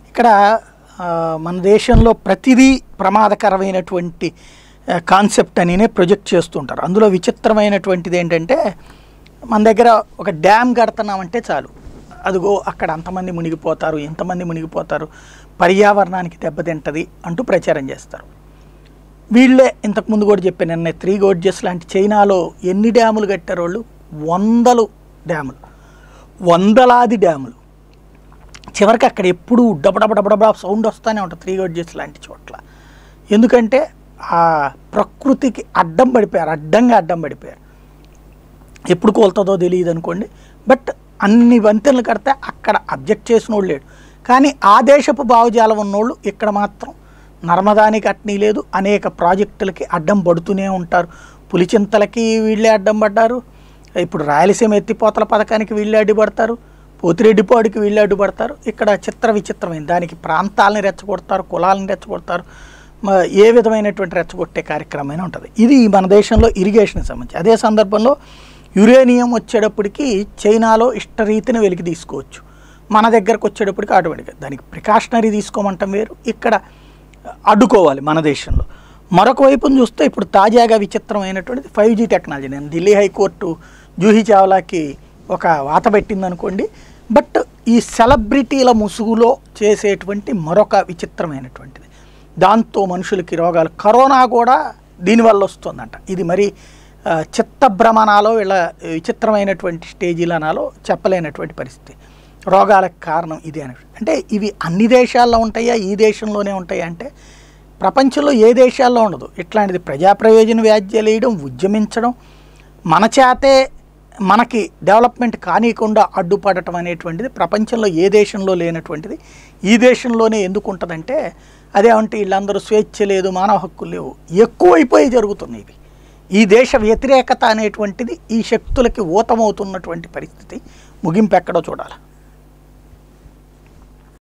ఇక్కడ ఆ, మన దేశంలో ప్రతిదీ ప్రమాదకరమైనటువంటి ఆ, కాన్సెప్ట్ అనినే ప్రొజెక్ట్ చేస్తుంటారు అందులో విచిత్రమైనటువంటిది ఏంటంటే మన దగ్గర ఒక డ్యామ్ కడుతున్నామంటే చాలు అదిగో అక్కడ అంతమంది మునిగిపోతారు ఇంతమంది మునిగిపోతారు పర్యావరణానికి దెబ్బతింటది అంటూ ప్రచారం చేస్తారు వీళ్ళే ఇంతకుముందు కూడా చెప్పాను నిన్న త్రీ గోడ్జెస్ లాంటి చైనాలో ఎన్ని డ్యాములు కట్టారు వాళ్ళు వందలు డ్యాములు వందలాది డ్యాములు చివరికి అక్కడ ఎప్పుడు డబడబడబడబా సౌండ్ వస్తూనే ఉంటుంది త్రీ గోడ్జెస్ లాంటి చోట్ల ఎందుకంటే ఆ ప్రకృతికి అడ్డం పడిపోయారు అడ్డంగా అడ్డం పడిపోయారు ఎప్పుడు కోలుతుందో తెలియదు అనుకోండి బట్ అన్ని వంతెనలు కడితే అక్కడ అబ్జెక్ట్ చేసిన వాళ్ళు లేడు కానీ ఆ దేశపు భావజాలం ఉన్నోళ్ళు ఇక్కడ మాత్రం నర్మదానికి అట్నీ లేదు అనేక ప్రాజెక్టులకి అడ్డం పడుతూనే ఉంటారు పులిచింతలకి వీళ్ళే అడ్డం పడ్డారు ఇప్పుడు రాయలసీమ ఎత్తిపోతల పథకానికి వీళ్ళే అడ్డుపడతారు పోతిరెడ్డిపాడికి వీళ్ళే అడ్డుపడతారు ఇక్కడ చిత్ర విచిత్రమైంది దానికి ప్రాంతాలని రెచ్చగొడతారు కులాలను రెచ్చగొడతారు మ- ఏ విధమైనటువంటి రెచ్చగొట్టే కార్యక్రమమైనా ఉంటుంది ఇది మన దేశంలో ఇరిగేషన్ సంబంధించి అదే సందర్భంలో యురేనియం వచ్చేటప్పటికి చైనాలో ఇష్టరీతిని వెలికి తీసుకోవచ్చు మన దగ్గరకు వచ్చేటప్పటికి ఆటోమేటిక్గా దానికి ప్రికాషనరీ తీసుకోమంటాం వేరు ఇక్కడ అడ్డుకోవాలి మన దేశంలో మరొక వైపున చూస్తే ఇప్పుడు తాజాగా విచిత్రమైనటువంటిది ఫైవ్ జీ టెక్నాలజీ నేను ఢిల్లీ హైకోర్టు జూహీ చావ్లాకి ఒక వాత పెట్టింది అనుకోండి బట్ ఈ సెలబ్రిటీల ముసుగులో చేసేటువంటి మరొక విచిత్రమైనటువంటిది దాంతో మనుషులకి రోగాలు కరోనా కూడా దీనివల్ల వస్తుందంట ఇది మరి ఆ, చిత్తభ్రమణాలో వీళ్ళ విచిత్రమైనటువంటి స్టేజీలు అనాలో చెప్పలేనటువంటి పరిస్థితి రోగాలకు కారణం ఇది అని అంటే ఇవి అన్ని దేశాల్లో ఉంటాయా ఈ దేశంలోనే ఉంటాయా అంటే ప్రపంచంలో ఏ దేశాల్లో ఉండదు ఇట్లాంటిది ప్రజా ప్రయోజన వ్యాజ్యాలు వేయడం ఉద్యమించడం మన చేతే మనకి డెవలప్మెంట్ కానీయకుండా అడ్డుపడటం అనేటువంటిది ప్రపంచంలో ఏ దేశంలో లేనటువంటిది ఈ దేశంలోనే ఎందుకు ఉంటుందంటే అదేమంటే వీళ్ళందరూ స్వేచ్ఛ లేదు మానవ హక్కులు లేవు ఎక్కువైపోయి జరుగుతున్నాయి ఇవి ఈ దేశ వ్యతిరేకత అనేటువంటిది ఈ శక్తులకి ఊతమవుతున్నటువంటి పరిస్థితి ముగింపు ఎక్కడో చూడాలి